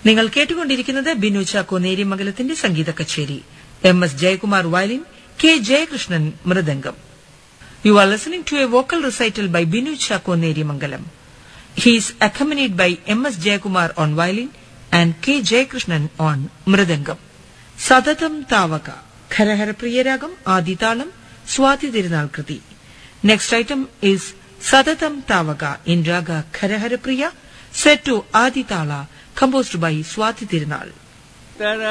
നിങ്ങൾ കേട്ടുകൊണ്ടിരിക്കുന്നത് ബിനു ചാക്കോ നേര്യമംഗലത്തിന്റെ സംഗീത കച്ചേരി M S Jayakumar violin K Jayakrishnan mridangam you are listening to a vocal recital by Binu Chacko Neriyamangalam he is accompanied by M S Jayakumar on violin and K Jayakrishnan on mridangam Sathatham Thavaka ഖരഹരപ്രിയരാഗം ആദിതാളം Swathi തിരുനാൾ കൃതി next item is Sathatham Thavaka in raga Kharaharapriya set to Aditala composed by Swati Tirunal.